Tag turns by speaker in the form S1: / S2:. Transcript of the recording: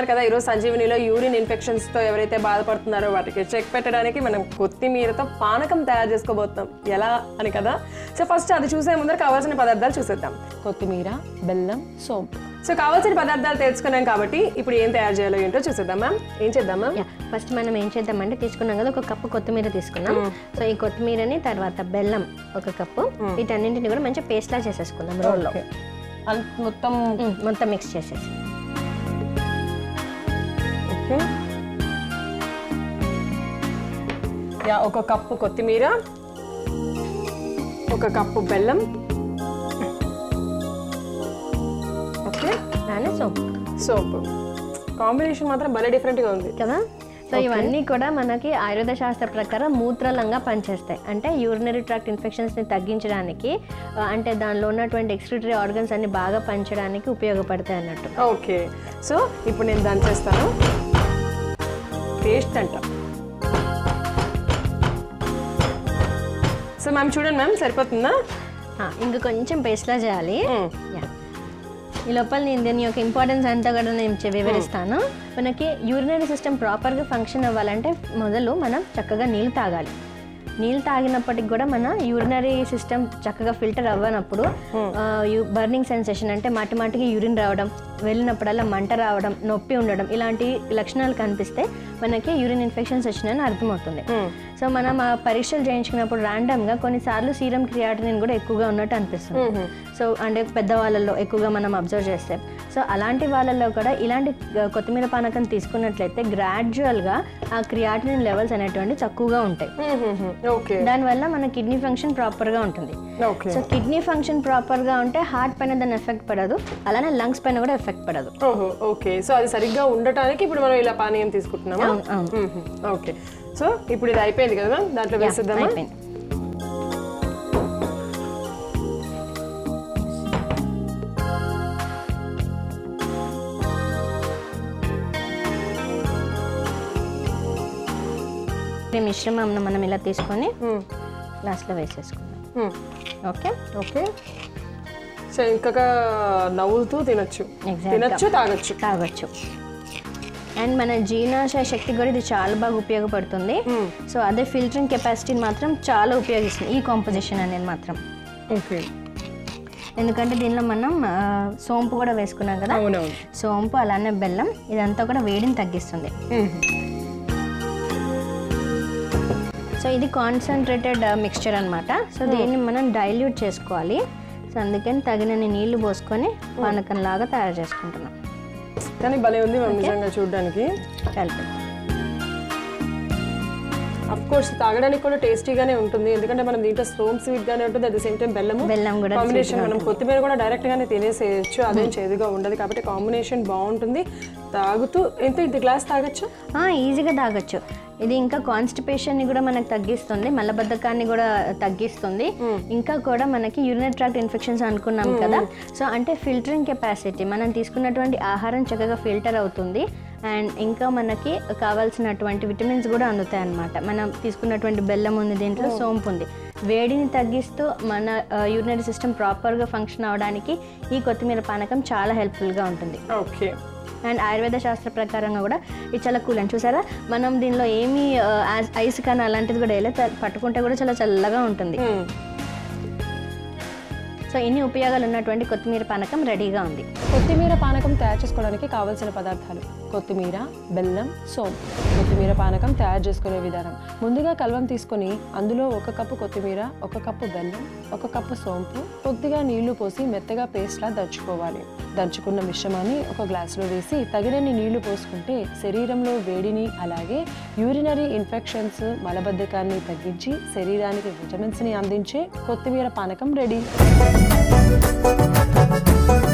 S1: విన్నారు కదా ఈరోజు సంజీవనిలో యూరిన్ ఇన్ఫెక్షన్స్ తో ఎవరైతే బాధపడుతున్నారో వాటికి చెక్ పెట్టడానికి మనం కొత్తిమీరతో పానకం తయారు చేసుకోబోతున్నాం ఎలా అని కదా సో ఫస్ట్ అది చూసే ముందర కావాల్సిన పదార్థాలు చూసేద్దాం కొత్తిమీర బెల్లం సోంపు సో కావాల్సిన పదార్థాలు తెలుసుకున్నాం కాబట్టి ఇప్పుడు ఏం తయారు చేయాలో ఏంటో చూసేద్దాం మ్యామ్ ఏం చేద్దాం మ్యామ్
S2: యా ఫస్ట్ మనం ఏం చేద్దామంటే తీసుకున్నాం కదా ఒక కప్పు కొత్తిమీర తీసుకున్నాం సో ఈ కొత్తిమీరని తర్వాత బెల్లం ఒక కప్పు వీటన్నింటిని కూడా మంచిగా పేస్ట్ లా చేసేసుకుందాం రోల్లో
S1: ఓకే అంత మొత్తం
S2: ఉమ్, మొత్తం మిక్స్ చేసేసి
S1: ఓకే యా ఒక కప్పు కొత్తిమీర ఒక కప్పు బెల్లం ఓకే
S2: దాని సోంపు
S1: సోపు కాంబినేషన్ మాత్రం భలే డిఫరెంట్గా ఉంది
S2: కదా సో ఇవన్నీ కూడా మనకి ఆయుర్వేద శాస్త్ర ప్రకారం మూత్రలంగా పనిచేస్తాయి అంటే యూరినరీ ట్రాక్ట్ ఇన్ఫెక్షన్స్ని తగ్గించడానికి ఆ, అంటే దానిలో ఉన్నటువంటి ఎక్స్క్రిటరీ ఆర్గన్స్ అన్ని బాగా పంచడానికి ఉపయోగపడతాయి అన్నట్టు
S1: ఓకే సో ఇప్పుడు నేను దాన్ని చేస్తాను పేస్ట్ అంట సో మ్యామ్ చూడండి మ్యామ్ సరిపోతుందా
S2: ఆ, ఇంక కొంచెం పేస్ట్లా చేయాలి
S1: మ్మ్.
S2: యా. ఈ లోపల నేను దీని యొక్క ఇంపార్టెన్స్ అంతా కూడా నేను చె- వివరిస్తాను మనకి యూరినరీ సిస్టమ్ ప్రాపర్గా ఫంక్షన్ అవ్వాలంటే మొదలు మనం చక్కగా నీళ్ళు తాగాలి నీళ్ళు తాగినప్పటికి కూడా మన యూరినరీ సిస్టమ్ చక్కగా ఫిల్టర్ అవ్వనప్పుడు బర్నింగ్ సెన్సేషన్ అంటే మాటి మాటికి యూరిన్ రావడం వెళ్ళినప్పుడల్లా మంట రావడం నొప్పి ఉండడం ఇలాంటి లక్షణాలు కనిపిస్తే మనకి యూరిన్ ఇన్ఫెక్షన్స్ వచ్చినాయని అర్థమవుతుంది సో మనం ఆ పరీక్షలు చేయించుకున్నప్పుడు ర్యాండమ్గా కొన్నిసార్లు సీరం క్రియాటినిన్ కూడా ఎక్కువగా ఉన్నట్టు అనిపిస్తుంది సో అంటే పెద్దవాళ్ళలో ఎక్కువగా మనం అబ్జర్వ్ చేస్తే సో అలాంటి వాళ్ళల్లో కూడా ఇలాంటి ఆ, కొత్తిమీర పానకం తీసుకున్నట్లయితే గ్రాడ్యువల్గా ఆ క్రియాటినిన్ లెవెల్స్ అనేటువంటి తక్కువగా ఉంటాయి
S1: ఓకే
S2: దానివల్ల మన కిడ్నీ ఫంక్షన్ ప్రాపర్గా ఉంటుంది
S1: ఓకే
S2: సో కిడ్నీ ఫంక్షన్ ప్రాపర్గా ఉంటే హార్ట్ పైన దాని ఎఫెక్ట్ పడదు అలానే లంగ్స్ పైన కూడా ఎఫెక్ట్ పడదు
S1: ఓహో ఓకే సో అది సరిగ్గా ఉండటానికి ఇప్పుడు మనం ఇలా పానీయం తీసుకుంటున్నామా
S2: అవును, అవును.
S1: మ్మ్. ఓకే సో ఇప్పుడు ఇది అయిపోయింది కదా మ్యామ్ దాంట్లో వేసేద్దామా
S2: అయిపోయింది ఈ మిశ్రమం మనం ఇలా తీసుకొని
S1: మ్మ్.
S2: గ్లాస్లో వేసేసుకుందాం
S1: మ్మ్.
S2: ఓకే
S1: ఓకే సో ఇంకా నవ్వుతూ తినొచ్చు
S2: Exactly.
S1: తినొచ్చు తాగొచ్చు
S2: తాగొచ్చు అండ్ మన జీర్ణాశయ శక్తి కూడా ఇది చాలా బాగా ఉపయోగపడుతుంది
S1: మ్మ్.
S2: సో అదే ఫిల్టరింగ్ కెపాసిటీని మాత్రం చాలా ఉపయోగిస్తుంది ఈ కాంపోజిషన్ అనేది మాత్రం
S1: ఓకే
S2: ఎందుకంటే దీనిలో మనం ఆ, సోంపు కూడా వేసుకున్నాం కదా
S1: అవునవును
S2: సోంపు అలానే బెల్లం ఇదంతా కూడా వేడిని తగ్గిస్తుంది
S1: మ్మ్.
S2: సో ఇది కాన్సన్ట్రేటెడ్ మిక్స్చర్ అన్నమాట సో దీన్ని మనం డైల్యూట్ చేసుకోవాలి సో అందుకని తగినన్ని నీళ్లు పోసుకొని పానకం లాగా తయారు చేసుకుంటున్నాం
S1: కానీ భలే ఉంది మనం నిజంగా చూడడానికి
S2: కలిపి
S1: అఫ్ కోర్స్ తాగడానికి కూడా టేస్టీగానే ఉంటుంది ఎందుకంటే మనం దీంట్లో స్టోన్ స్వీట్ గానే ఉంటుంది అట్ ద సేమ్ టైం బెల్లము
S2: బెల్లం కూడా
S1: కాంబినేషన్ మనం కొత్తిమీర కూడా డైరెక్ట్ గానే తినేసేయచ్చు అదేం చేదుగా ఉండదు కాబట్టి కాంబినేషన్ బాగుంటుంది తాగుతూ ఎంత ఇంత గ్లాస్ తాగొచ్చు
S2: ఆ, ఈజీగా తాగొచ్చు ఇది ఇంకా కాన్స్టిపేషన్ని కూడా మనకు తగ్గిస్తుంది మలబద్ధకాన్ని కూడా తగ్గిస్తుంది ఇంకా కూడా మనకి యూరినరీ ట్రాక్ట్ ఇన్ఫెక్షన్స్ అనుకున్నాం కదా సో అంటే ఫిల్టరింగ్ కెపాసిటీ మనం తీసుకున్నటువంటి ఆహారం చక్కగా ఫిల్టర్ అవుతుంది అండ్ ఇంకా మనకి కావాల్సినటువంటి విటమిన్స్ కూడా అందుతాయి అన్నమాట మనం తీసుకున్నటువంటి బెల్లం ఉంది దీంట్లో సోంపు ఉంది వేడిని తగ్గిస్తూ మన యూరినరీ సిస్టమ్ ప్రాపర్గా ఫంక్షన్ అవడానికి ఈ కొత్తిమీర పానకం చాలా హెల్ప్ఫుల్గా ఉంటుంది
S1: ఓకే
S2: అండ్ ఆయుర్వేద శాస్త్ర ప్రకారంగా కూడా ఇది చాలా కూల్ అని చూసారా మనం దీనిలో ఏమీ ఆ, ఐస్ కానీ అలాంటిది కూడా వేయలేదు పట్టుకుంటే కూడా చాలా చల్లగా ఉంటుంది సో ఇన్ని ఉపయోగాలు ఉన్నటువంటి కొత్తిమీర పానకం రెడీగా ఉంది
S1: కొత్తిమీర పానకం తయారు చేసుకోవడానికి కావలసిన పదార్థాలు కొత్తిమీర బెల్లం సోంపు కొత్తిమీర పానకం తయారు చేసుకునే విధానం ముందుగా కల్వం తీసుకొని అందులో ఒక కప్పు కొత్తిమీర ఒక కప్పు బెల్లం ఒక కప్పు సోంపు కొద్దిగా నీళ్లు పోసి మెత్తగా పేస్ట్లా దంచుకోవాలి దంచుకున్న మిశ్రమాన్ని ఒక గ్లాసులో వేసి తగినన్ని నీళ్లు పోసుకుంటే శరీరంలో వేడిని అలాగే యూరినరీ ఇన్ఫెక్షన్స్ మలబద్ధకాన్ని తగ్గించి శరీరానికి విటమిన్స్ని అందించే కొత్తిమీర పానకం రెడీ